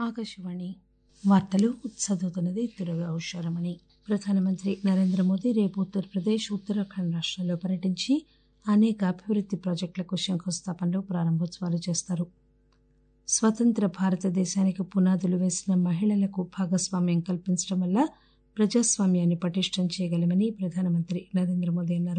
ఆకాశవాణి వార్తలు చదువుతున్నది తురగా ఉషారమణి ప్రధానమంత్రి నరేంద్ర మోదీ రేపు ఉత్తరప్రదేశ్ ఉత్తరాఖండ్ రాష్ట్రాల్లో పర్యటించి అనేక అభివృద్ది ప్రాజెక్టులకు శంకుస్థాపనలు ప్రారంభోత్సవాలు చేస్తారు స్వతంత్ర భారతదేశానికి పునాదులు వేసిన మహిళలకు భాగస్వామ్యం కల్పించడం వల్ల ప్రజాస్వామ్యాన్ని పటిష్టం చేయగలమని ప్రధానమంత్రి నరేంద్ర మోదీ అన్నారు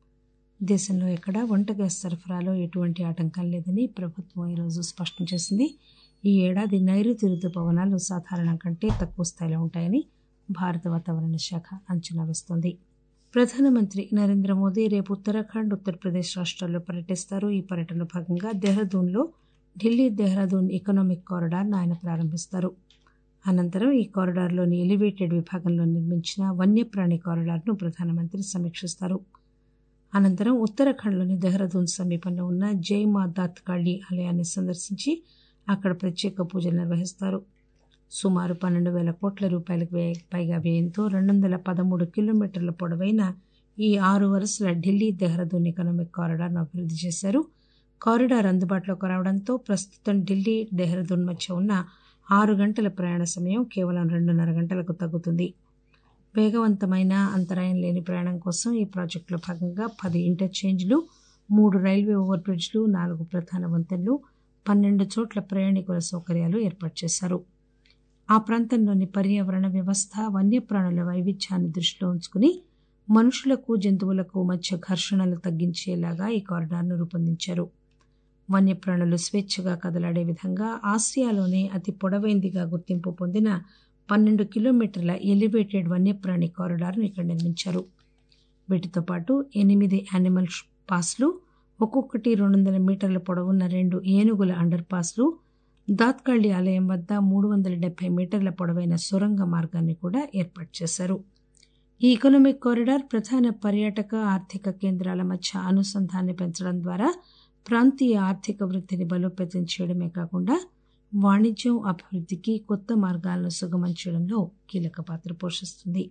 దేశంలో ఎక్కడా వంట గ్యాస్ సరఫరాలో ఎటువంటి ఆటంకం లేదని ప్రభుత్వం ఈరోజు స్పష్టం చేసింది ఈ ఏడాది నైరుతి రుతుపవనాలు సాధారణం కంటే తక్కువ స్థాయిలో ఉంటాయని భారత వాతావరణ శాఖ అంచనా వేస్తోంది ప్రధానమంత్రి నరేంద్ర మోదీ రేపు ఉత్తరాఖండ్ ఉత్తరప్రదేశ్ రాష్ట్రాల్లో పర్యటిస్తారు ఈ పర్యటనలో భాగంగా దెహ్రాదూన్లో ఢిల్లీ దెహ్రాదూన్ ఎకనామిక్ కారిడార్ను ఆయన ప్రారంభిస్తారు అనంతరం ఈ కారిడార్లోని ఎలివేటెడ్ విభాగంలో నిర్మించిన వన్యప్రాణి కారిడార్ను ప్రధానమంత్రి సమీక్షిస్తారు అనంతరం ఉత్తరాఖండ్లోని దెహ్రాదూన్ సమీపంలో ఉన్న జైమా దాత్ కాళీ ఆలయాన్ని సందర్శించి అక్కడ ప్రత్యేక పూజలు నిర్వహిస్తారు సుమారు పన్నెండు వేల కోట్ల రూపాయలకు పైగా వ్యయంతో రెండు వందల పదమూడు కిలోమీటర్ల పొడవైన ఈ ఆరు వరుసల ఢిల్లీ దెహ్రాదూన్ ఎకనామిక్ కారిడార్ను అభివృద్ది చేశారు కారిడార్ అందుబాటులోకి రావడంతో ప్రస్తుతం ఢిల్లీ దెహ్రాదూన్ మధ్య ఉన్న ఆరు గంటల ప్రయాణ సమయం కేవలం రెండున్నర గంటలకు తగ్గుతుంది వేగవంతమైన అంతరాయం లేని ప్రయాణం కోసం ఈ ప్రాజెక్టులో భాగంగా పది ఇంటర్చేంజ్లు మూడు రైల్వే ఓవర్ బ్రిడ్జ్లు నాలుగు ప్రధాన వంతెనలు పన్నెండు చోట్ల ప్రయాణికుల సౌకర్యాలు ఏర్పాటు చేశారు ఆ ప్రాంతంలోని పర్యావరణ వ్యవస్థ వన్యప్రాణుల వైవిధ్యాన్ని దృష్టిలో ఉంచుకుని మనుషులకు జంతువులకు మధ్య ఘర్షణలు తగ్గించేలాగా ఈ కారిడార్ను రూపొందించారు వన్యప్రాణులు స్వేచ్ఛగా కదలాడే విధంగా ఆసియాలోనే అతి పొడవైందిగా గుర్తింపు పొందిన పన్నెండు కిలోమీటర్ల ఎలివేటెడ్ వన్యప్రాణి కారిడార్ను ఇక్కడ నిర్మించారు వీటితో పాటు ఎనిమిది యానిమల్ పాస్లు ఒక్కొక్కటి రెండు వందల మీటర్ల పొడవున్న రెండు ఏనుగుల అండర్ పాస్లు దాత్కళ్ళి ఆలయం వద్ద మూడు వందల డెబ్బై మీటర్ల పొడవైన సొరంగ మార్గాన్ని కూడా ఏర్పాటు చేశారు ఈ ఎకనామిక్ కారిడార్ ప్రధాన పర్యాటక ఆర్థిక కేంద్రాల మధ్య అనుసంధాన్ని పెంచడం ద్వారా ప్రాంతీయ ఆర్థిక వృద్ధిని బలోపేతం చేయడమే కాకుండా వాణిజ్యం అభివృద్ధికి కొత్త మార్గాలను సుగమం చేయడంలో కీలక పాత్ర పోషిస్తుంది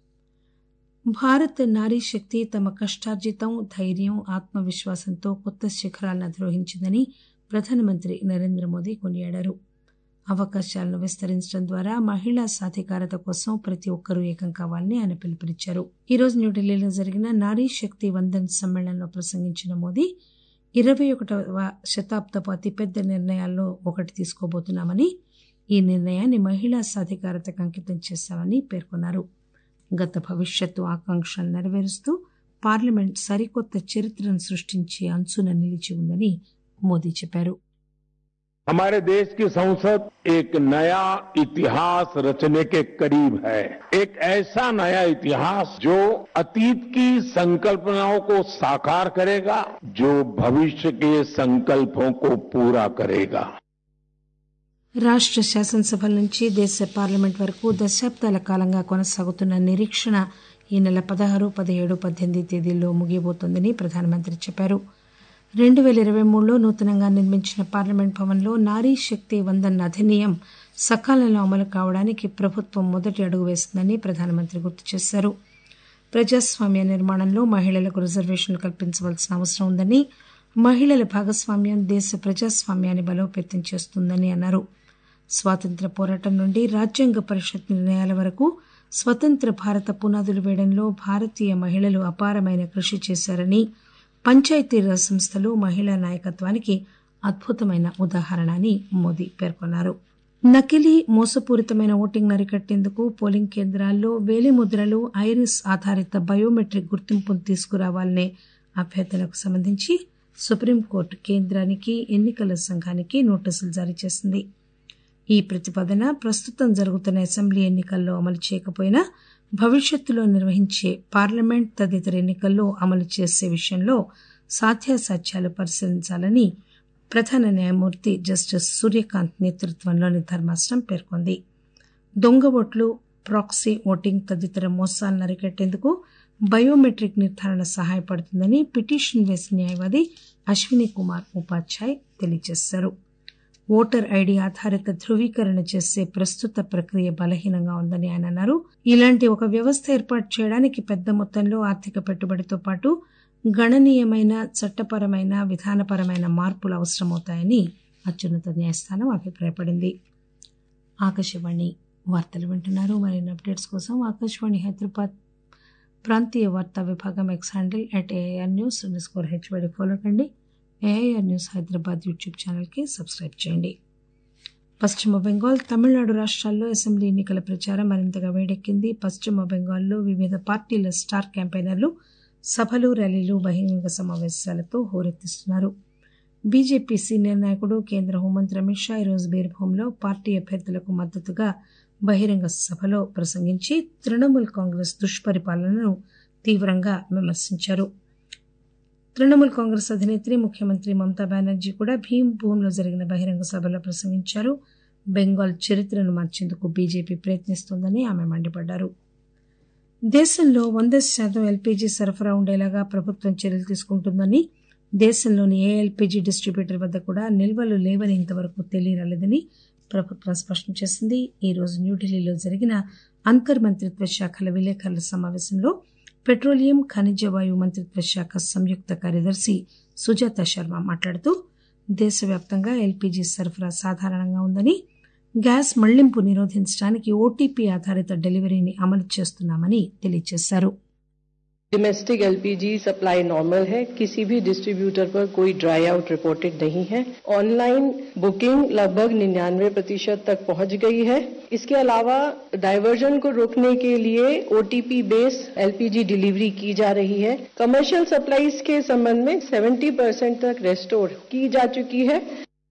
భారత్ నారీ శక్తి తమ కష్టార్జితం ధైర్యం ఆత్మవిశ్వాసంతో కొత్త శిఖరాలను అధిరోహించిందని ప్రధానమంత్రి నరేంద్ర మోదీ కొనియాడారు అవకాశాలను విస్తరించడం ద్వారా మహిళా సాధికారత కోసం ప్రతి ఒక్కరూ ఏకం కావాలని ఆయన పిలుపునిచ్చారు ఈ రోజు న్యూఢిల్లీలో జరిగిన నారీ శక్తి వందన్ సమ్మేళనంలో ప్రసంగించిన మోదీ ఇరవై ఒకటవ శతాబ్దపు అతిపెద్ద నిర్ణయాల్లో ఒకటి తీసుకోబోతున్నామని ఈ నిర్ణయాన్ని మహిళా సాధికారతకు అంకితం చేశామని పేర్కొన్నారు గత భవిష్యత్తు ఆకాంక్షలు నెరవేరుస్తూ పార్లమెంట్ సరికొత్త చరిత్రను సృష్టించే అంచున నిలిచి ఉందని మోదీ చెప్పారు हमारे देश की संसद एक नया इतिहास रचने के करीब है एक ऐसा नया इतिहास जो अतीत की संकल्पनाओं को साकार करेगा जो भविष्य के संकल्पों को पूरा करेगा రాష్ట్ర శాసనసభల నుంచి దేశ పార్లమెంట్ వరకు దశాబ్దాల కాలంగా కొనసాగుతున్న నిరీక్షణ ఈ నెల పదహారు పదిహేడు పద్దెనిమిది తేదీల్లో ముగియబోతోందని ప్రధానమంత్రి చెప్పారు రెండు పేల ఇరవై మూడులో నూతనంగా నిర్మించిన పార్లమెంట్ భవన్లో నారీ శక్తి వందన్ అధినియం సకాలంలో అమలు కావడానికి ప్రభుత్వం మొదటి అడుగు వేసిందని ప్రధానమంత్రి గుర్తు చేశారు ప్రజాస్వామ్య నిర్మాణంలో మహిళలకు రిజర్వేషన్లు కల్పించవలసిన అవసరం ఉందని మహిళల భాగస్వామ్యం దేశ ప్రజాస్వామ్యాన్ని బలోపేతం చేస్తుందని అన్నారు స్వాతంత్ర పోరాటం నుండి రాజ్యాంగ పరిషత్ నిర్ణయాల వరకు స్వతంత్ర భారత పునాదులు వేయడంలో భారతీయ మహిళలు అపారమైన కృషి చేశారని పంచాయతీరాజ్ సంస్థలు మహిళా నాయకత్వానికి అద్భుతమైన ఉదాహరణ అని మోదీ పేర్కొన్నారు నకిలీ మోసపూరితమైన ఓటింగ్ అరికట్టేందుకు పోలింగ్ కేంద్రాల్లో వేలిముద్రలు ఐరిస్ ఆధారిత బయోమెట్రిక్ గుర్తింపును తీసుకురావాలనే అభ్యర్థనకు సంబంధించి సుప్రీంకోర్టు కేంద్రానికి ఎన్నికల సంఘానికి నోటీసులు జారీ చేసింది ఈ ప్రతిపాదన ప్రస్తుతం జరుగుతున్న అసెంబ్లీ ఎన్నికల్లో అమలు చేయకపోయినా భవిష్యత్తులో నిర్వహించే పార్లమెంట్ తదితర ఎన్నికల్లో అమలు చేసే విషయంలో సాధ్యాసాధ్యాలు పరిశీలించాలని ప్రధాన న్యాయమూర్తి జస్టిస్ సూర్యకాంత్ నేతృత్వంలోని ధర్మాసనం పేర్కొంది దొంగ ఓట్లు ప్రాక్సీ ఓటింగ్ తదితర మోసాలను అరికట్టేందుకు బయోమెట్రిక్ నిర్ధారణ సహాయపడుతుందని పిటిషన్ వేసిన న్యాయవాది అశ్విని కుమార్ ఉపాధ్యాయ్ తెలియజేశారు ఓటర్ ఐడి ఆధారిత ధృవీకరణ చేసే ప్రస్తుత ప్రక్రియ బలహీనంగా ఉందని ఆయన అన్నారు ఇలాంటి ఒక వ్యవస్థ ఏర్పాటు చేయడానికి పెద్ద మొత్తంలో ఆర్థిక పెట్టుబడితో పాటు గణనీయమైన చట్టపరమైన విధానపరమైన మార్పులు అవసరమవుతాయని అత్యున్నత న్యాయస్థానం అభిప్రాయపడింది ఆకాశవాణి వార్తలు వింటున్నారు మరిన్ని అప్డేట్స్ కోసం ఆకాశవాణి హైదరాబాద్ ప్రాంతీయ వార్తా విభాగం X handle at AIR news underscore HYD follow కండి ఏఐఆర్ న్యూస్ హైదరాబాద్ యూట్యూబ్ ఛానల్కి సబ్స్క్రైబ్ చేయండి పశ్చిమ బెంగాల్ తమిళనాడు రాష్ట్రాల్లో అసెంబ్లీ ఎన్నికల ప్రచారం మరింతగా వేడెక్కింది పశ్చిమ బెంగాల్లో వివిధ పార్టీల స్టార్ క్యాంపెయినర్లు సభలు ర్యాలీలు బహిరంగ సమావేశాలతో హోరెత్తిస్తున్నారు బీజేపీ సీనియర్ నాయకుడు కేంద్ర హోంమంత్రి అమిత్ షా ఈరోజు బీర్భూంలో పార్టీ అభ్యర్థులకు మద్దతుగా బహిరంగ సభలో ప్రసంగించి తృణమూల్ కాంగ్రెస్ దుష్పరిపాలనను తీవ్రంగా విమర్శించారు తృణమూల్ కాంగ్రెస్ అధినేత్రి ముఖ్యమంత్రి మమతా బెనర్జీ కూడా భీంభూంలో జరిగిన బహిరంగ సభలో ప్రసంగించారు బెంగాల్ చరిత్రను మార్చేందుకు బీజేపీ ప్రయత్నిస్తోందని ఆమె మండిపడ్డారు దేశంలో వంద శాతం ఎల్పీజీ సరఫరా ఉండేలాగా ప్రభుత్వం చర్యలు తీసుకుంటుందని దేశంలోని ఏ ఎల్పీజీ డిస్ట్రిబ్యూటర్ వద్ద కూడా నిల్వలు లేవని ఇంతవరకు తెలియరాలేదని ప్రభుత్వం స్పష్టం చేసింది ఈ రోజు న్యూఢిల్లీలో జరిగిన అంతర్ మంత్రిత్వ శాఖల విలేకరుల సమావేశంలో పెట్రోలియం ఖనిజ వాయు మంత్రిత్వ శాఖ సంయుక్త కార్యదర్శి సుజాత శర్మ మాట్లాడుతూ దేశవ్యాప్తంగా ఎల్పీజీ సరఫరా సాధారణంగా ఉందని గ్యాస్ మళ్లింపు నిరోధించడానికి ఓటీపీ ఆధారిత డెలివరీని అమలు చేస్తున్నామని తెలియజేశారు डोमेस्टिक एलपीजी सप्लाई नॉर्मल है किसी भी डिस्ट्रीब्यूटर पर कोई ड्राई आउट रिपोर्टेड नहीं है ऑनलाइन बुकिंग लगभग निन्यानवे प्रतिशत तक पहुंच गई है इसके अलावा डायवर्जन को रोकने के लिए ओटीपी बेस एलपीजी डिलीवरी की जा रही है कमर्शियल सप्लाईज के संबंध में 70 परसेंट तक रेस्टोर की जा चुकी है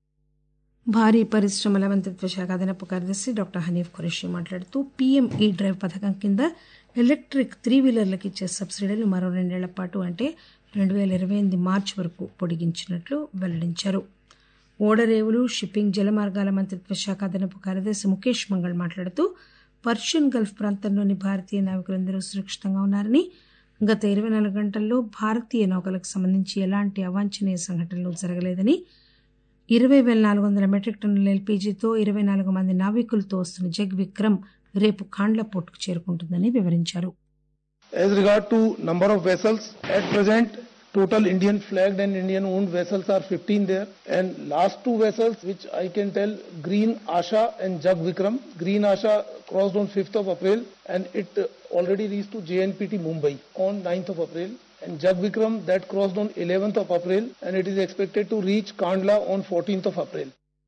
భారీ పరిశ్రమల మంత్రిత్వ శాఖ అదనపు కార్యదర్శి డాక్టర్ హనీఫ్ ఖురేషి మాట్లాడుతూ పీఎం ఈ డ్రైవ్ పథకం కింద ఎలక్ట్రిక్ త్రీ వీలర్లకు ఇచ్చే సబ్సిడీలు మరో రెండేళ్ల పాటు అంటే రెండు వేల ఇరవై ఎనిమిది మార్చి వరకు పొడిగించినట్లు వెల్లడించారు ఓడరేవులు షిప్పింగ్ జలమార్గాల మంత్రిత్వ శాఖ అదనపు కార్యదర్శి ముఖేష్ మంగళ్ మాట్లాడుతూ పర్షియన్ గల్ఫ్ ప్రాంతంలోని భారతీయ నావికులందరూ సురక్షితంగా ఉన్నారని గత ఇరవై నాలుగు గంటల్లో భారతీయ నౌకలకు సంబంధించి ఎలాంటి అవాంఛనీయ సంఘటనలు జరగలేదని ఇరవై వేల నాలుగు వందల మెట్రిక్ టన్నుల ఎల్పీజీతో ఇరవై నాలుగు మంది నావికులతో వస్తున్న జగ్ విక్రమ్ రేపు కాండ్ల పోర్టుకు చేరుకుంటుందని వివరించారు As regard to number of vessels, at present total Indian flagged and Indian owned vessels are 15 there and last two vessels which I can tell Green Asha and Jag Vikram. Green Asha crossed on 5th of April and it uh, already reached to JNPT Mumbai on 9th of April and Jag Vikram that crossed on 11th of April and it is expected to reach Kandla on 14th of April.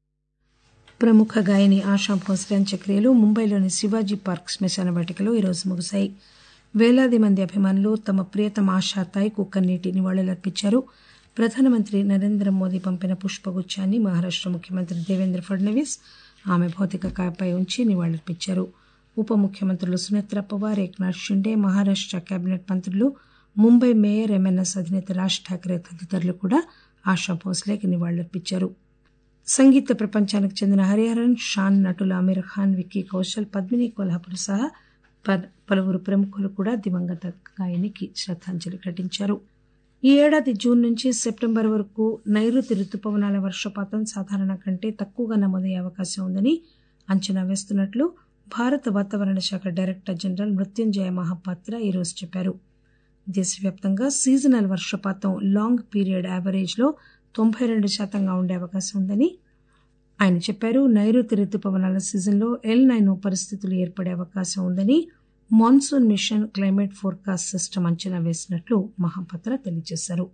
ప్రముఖ గాయని ఆశా భోస్లే అంత్యక్రియలు ముంబైలోని Shivaji park శ్మశాన వాటికలో ఈరోజు ముగిశాయి వేలాది మంది అభిమానులు తమ ప్రియతమ ఆశా తాయికు కన్నీటి నివాళులర్పించారు ప్రధానమంత్రి నరేంద్ర మోదీ పంపిన పుష్పగుచ్చాన్ని మహారాష్ట ముఖ్యమంత్రి దేవేంద్ర ఫడ్నవీస్ ఆమె భౌతిక కాయపై ఉంచి నివాళులర్పించారు ఉప ముఖ్యమంత్రులు సునేత్ర పవార్ ఏక్నాథ్ షిండే మహారాష్ట కేబినెట్ మంత్రులు ముంబై మేయర్ ఎంఎన్ఎస్ అధినేత రాజ్ ఠాకరే తదితరులు కూడా ఆశా భోస్లేకి నివాళులర్పించారు సంగీత ప్రపంచానికి చెందిన హరిహరన్ షాన్ నటులు అమీర్ ఖాన్ విక్కీ కౌశల్ పద్మిని కొల్హాపూర్ సహా ప- పలువురు ప్రముఖులు కూడా దివంగత గాయనికి శ్రద్ధాంజలి ఘటించారు ఈ ఏడాది జూన్ నుంచి సెప్టెంబర్ వరకు నైరుతి రుతుపవనాల వర్షపాతం సాధారణ కంటే తక్కువగా నమోదయ్యే అవకాశం ఉందని అంచనా వేస్తున్నట్లు భారత వాతావరణ శాఖ డైరెక్టర్ జనరల్ మృత్యుంజయ మహాపాత్ర ఈరోజు చెప్పారు దేశవ్యాప్తంగా సీజనల్ వర్షపాతం లాంగ్ పీరియడ్ యావరేజ్లో తొంభై రెండు శాతంగా ఉండే అవకాశం ఉందని ఆయన చెప్పారు నైరుతి రుతుపవనాల సీజన్లో ఎల్ నైన్ పరిస్థితులు ఏర్పడే అవకాశం ఉందని monsoon mission climate forecast system అంచనా వేసినట్లు మహాపత్ర తెలియజేశారు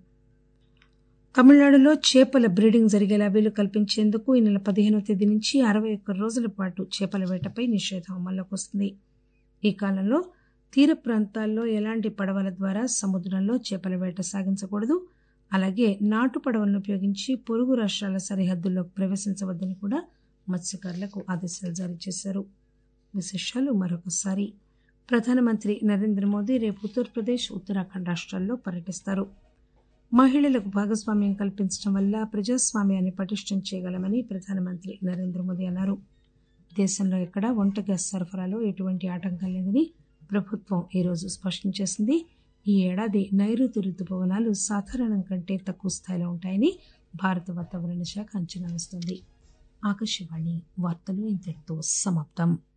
తమిళనాడులో చేపల బ్రీడింగ్ జరిగేలా వీలు కల్పించేందుకు ఈ నెల పదిహేనవ తేదీ నుంచి అరవై ఒక్క రోజుల పాటు చేపల వేటపై నిషేధం అమల్లోకి వస్తుంది ఈ కాలంలో తీర ప్రాంతాల్లో ఎలాంటి పడవల ద్వారా సముద్రంలో చేపల వేట సాగించకూడదు అలాగే నాటు పడవలను ఉపయోగించి పొరుగు రాష్ట్రాల సరిహద్దుల్లోకి ప్రవేశించవద్దని కూడా మత్స్యకారులకు ఆదేశాలు జారీ చేశారు విశేషాలు మరొకసారి ప్రధానమంత్రి నరేంద్ర మోదీ రేపు ఉత్తరప్రదేశ్ ఉత్తరాఖండ్ రాష్ట్రాల్లో పర్యటిస్తారు మహిళలకు భాగస్వామ్యం కల్పించడం వల్ల ప్రజాస్వామ్యాన్ని పటిష్టం చేయగలమని ప్రధానమంత్రి నరేంద్ర మోదీ అన్నారు దేశంలో ఎక్కడ వంట గ్యాస్ సరఫరాలో ఎటువంటి ఆటంకం లేదని ప్రభుత్వం ఈరోజు స్పష్టం చేసింది ఈ ఏడాది నైరుతి రుతుపవనాలు సాధారణం కంటే తక్కువ స్థాయిలో ఉంటాయని భారత వాతావరణ శాఖ అంచనా వేస్తోంది ఆకాశవాణి వార్తలు ఇంతటితో సమాప్తం